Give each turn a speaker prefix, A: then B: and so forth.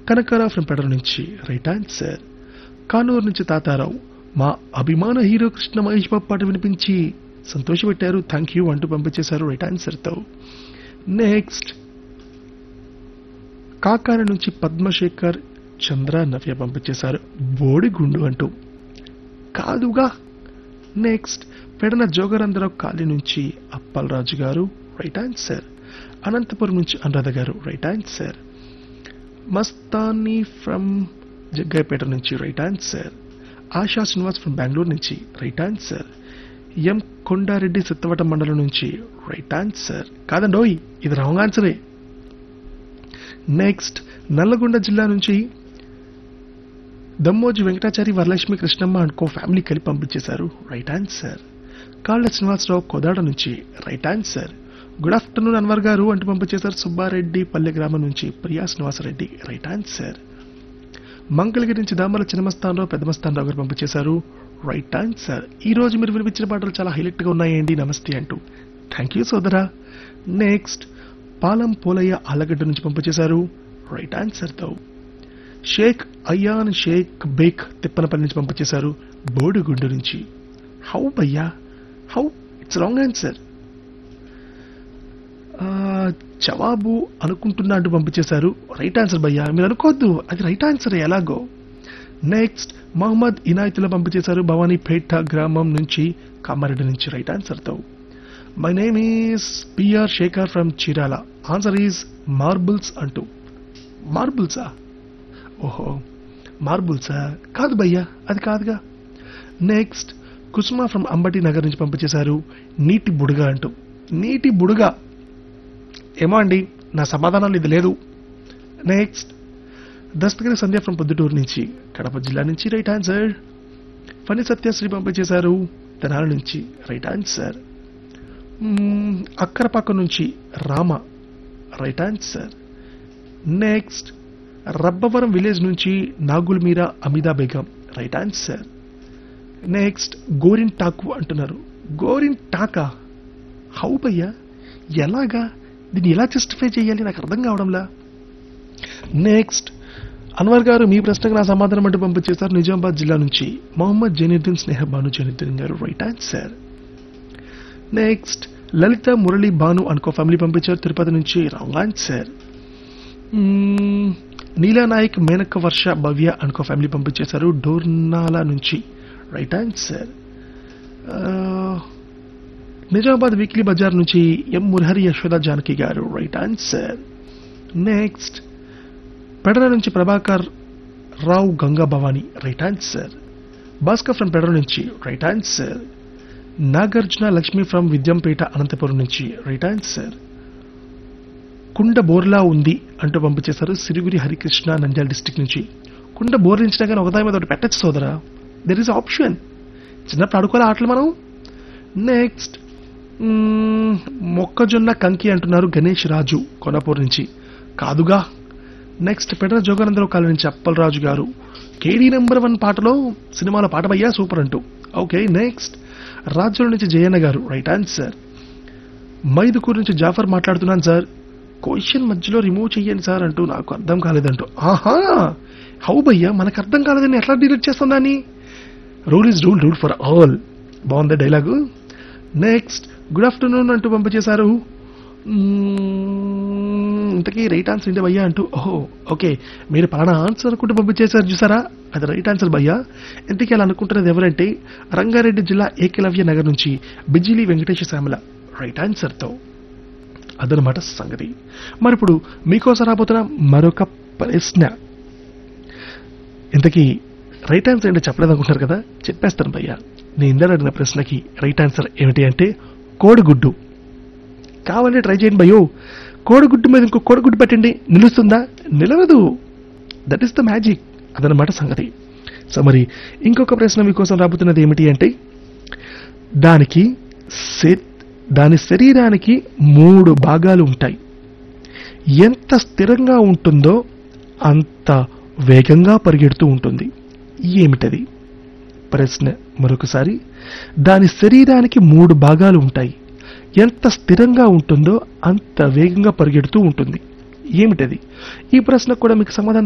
A: Kanakarao from పెడర నుంచి right answer Kanuru నుంచి తాతారావు మా అభిమాన హీరో కృష్ణ మహేష్ బాబు పాట వినిపించి సంతోషపెట్టారు థ్యాంక్ యూ అంటూ పంపించేశారు రైట్ ఆన్సర్తో నెక్స్ట్ కాకాన నుంచి పద్మశేఖర్ చంద్ర నవ్య పంపించేశారు బోడిగుండు అంటూ కాదుగా నెక్స్ట్ పెడన జోగరంధరావు కాలి నుంచి అప్పలరాజు గారు రైట్ ఆన్సర్ అనంతపురం నుంచి Anuradha garu right answer Mastani from Jaggayyapeta నుంచి right answer Asha Srinivas from Bengaluru నుంచి right answer M Kondareddy Sithavata మండలం నుంచి రైట్ ఆన్సర్ కాదండోయ్ ఇది రాంగ్ ఆన్సరే నెక్స్ట్ నల్లగొండ జిల్లా నుంచి దమ్మోజి వెంకటాచారి వరలక్ష్మి కృష్ణమ్మ అనుకో ఫ్యామిలీ కలిపి పంపించేశారు రైట్ ఆన్సర్ కాళ్ళ శ్రీనివాసరావు కొదాడ నుంచి right answer good afternoon Anwar garu అంటూ పంపించేశారు సుబ్బారెడ్డి పల్లె గ్రామం నుంచి ప్రియా శ్రీనివాసరెడ్డి రైట్ ఆన్సర్ మంగళగిరి నుంచి దామల చిన్నమస్థానరావు పెద్దమస్థానరావు గారు పంపించేశారు రైట్ ఆన్సర్ ఈ రోజు మీరు వినిపించిన పాటలు చాలా హైలైట్ గా ఉన్నాయండి నమస్తే అంటూ థ్యాంక్ యూ సోదరా నెక్స్ట్ పాలం పోలయ్య ఆలగడ్డ నుంచి పంపించేశారు రైట్ ఆన్సర్తో షేక్ అయాన్ షేక్ బేక్ తిప్పనపల్లి నుంచి పంపించేశారు బోడిగుండు నుంచి హౌ భయ్యా హౌ ఇట్స్ రాంగ్ ఆన్సర్ జవాబు అనుకుంటున్నా అంటూ పంపించేశారు రైట్ ఆన్సర్ భయ్యా మీరు అనుకోవద్దు అది రైట్ ఆన్సర్ ఎలాగో నెక్స్ట్ మహమ్మద్ ఇనాయతులో పంపించేశారు భవానీపేట గ్రామం నుంచి కామారెడ్డి నుంచి రైట్ ఆన్సర్తో my name is P R Shekhar from Chirala answer is marbles అంటూ మార్బుల్సా ఓహో మార్బుల్సా కాదు భయ్యా అది కాదుగా నెక్స్ట్ కుసుమ ఫ్రమ్ అంబటి నగర్ నుంచి పంపించేశారు నీటి బుడగ అంటూ నీటి బుడగ ఏమో అండి నా సమాధానాలు ఇది లేదు నెక్స్ట్ దస్తగిరి సంధ్య ఫ్రమ్ పొద్దుటూరు నుంచి కడప జిల్లా నుంచి రైట్ ఆన్సర్ ఫణి సత్యశ్రీ పంపించేశారు తెనాల నుంచి రైట్ ఆన్సర్ మ్మ్, అక్కరపాక నుంచి Rama right answer next Rabbavaram village నుంచి Nagul Meera Amida Begum right answer next గోరిన్ టాకు అంటున్నారు గోరిన్ టాకా హౌ భయ్యా ఎలాగా దీన్ని ఎలా జస్టిఫై చేయాలి నాకు అర్థం కావడంలా నెక్స్ట్ అన్వర్ గారు మీ ప్రశ్నకు నా సమాధానం అంటూ పంపించేశారు నిజామాబాద్ జిల్లా నుంచి మొహమ్మద్ జైనుద్దీన్ స్నేహ Bhanu Zainuddin garu right answer next Lalitha Murali Bhanu అనుకో ఫ్యామిలీ పంపించారు తిరుపతి నుంచి wrong answer hmm, Neela Naik Menakka Varsha Bhavya అనుకో ఫ్యామిలీ పంపించేశారు డోర్నాల నుంచి right answer Nizamabad weekly bazaar నుంచి ఎం మురహరి యశోద జానకి గారు రైట్ ఆన్సర్ నెక్స్ట్ పెడర నుంచి Prabhakar Rao Ganga Bhavani right answer Bhaskar from Pedara నుంచి right answer Nagarjuna Lakshmi from Vidyampeta Anantapuram నుంచి రైట్ ఆన్సర్ కుండ బోర్లా ఉంది అంటూ పంపించేశారు సిరిగురి హరికృష్ణ నంద్యాల డిస్టిక్ నుంచి కుండ బోర్లించినా కానీ ఒకదాని మీద ఒకటి పెట్టచ్చు సోదరా దెర్ ఇస్ ఆప్షన్ చిన్నప్పుడు ఆడుకోవాలి ఆటలు మనం నెక్స్ట్ మ్మ్, మొక్కజొన్న కంకి అంటున్నారు గణేష్ రాజు కొనపూర్ నుంచి కాదుగా నెక్స్ట్ పెడర జోగానందరావు కాలనీ నుంచి అప్పలరాజు గారు కేడీ నెంబర్ వన్ పాటలో సినిమాలో పాట భయ్యా సూపర్ అంటూ ఓకే నెక్స్ట్ రాజ్యుల నుంచి జయన్న గారు రైట్ ఆన్సర్ మైదుకూరు నుంచి జాఫర్ మాట్లాడుతున్నాను సార్ క్వశ్చన్ మధ్యలో రిమూవ్ చెయ్యండి సార్ అంటూ నాకు అర్థం కాలేదంటూ ఆహా హౌ భయ్యా మనకు అర్థం కాలేదని ఎట్లా డిలీట్ చేస్తాం దాన్ని rule is rule rule for all బాగుంది డైలాగు నెక్స్ట్ గుడ్ ఆఫ్టర్నూన్ అంటూ పంపించేశారు మ్మ్, ఇంతకీ రైట్ ఆన్సర్ ఏంటి భయ్యా అంటూ ఓహో ఓకే మీరు పలానా ఆన్సర్ అనుకుంటూ పంపించేశారు చూసారా అది రైట్ ఆన్సర్ భయ్యా ఇంతకీ అలా అనుకుంటున్నది ఎవరంటే రంగారెడ్డి జిల్లా ఏకలవ్య నగర్ నుంచి బిజిలీ వెంకటేశ్వర శ్యామల రైట్ ఆన్సర్తో అదనమాట సంగతి మరి ఇప్పుడు మీకోసం రాబోతున్న మరొక ప్రశ్న ఇంతకీ రైట్ ఆన్సర్ ఏంటో చెప్పలేదు అనుకుంటారు కదా చెప్పేస్తాను భయ్యా నేను ఇందాక అడిగిన ప్రశ్నకి రైట్ ఆన్సర్ ఏమిటి అంటే కోడిగుడ్డు కావాలంటే ట్రై చేయండి భయ్యో కోడిగుడ్డు మీద ఇంకో కోడిగుడ్డు పెట్టండి నిలుస్తుందా నిలవదు దట్ ఈస్ ద మ్యాజిక్ అదనమాట సంగతి సో మరి ఇంకొక ప్రశ్న మీకోసం రాబోతున్నది ఏమిటి అంటే దానికి శ- దాని శరీరానికి మూడు భాగాలు ఉంటాయి ఎంత స్థిరంగా ఉంటుందో అంత వేగంగా పరిగెడుతూ ఉంటుంది ఏమిటది ప్రశ్న మరొకసారి దాని శరీరానికి మూడు భాగాలు ఉంటాయి ఎంత స్థిరంగా ఉంటుందో అంత వేగంగా పరిగెడుతూ ఉంటుంది ఏమిటది ఈ ప్రశ్నకు కూడా మీకు సమాధానం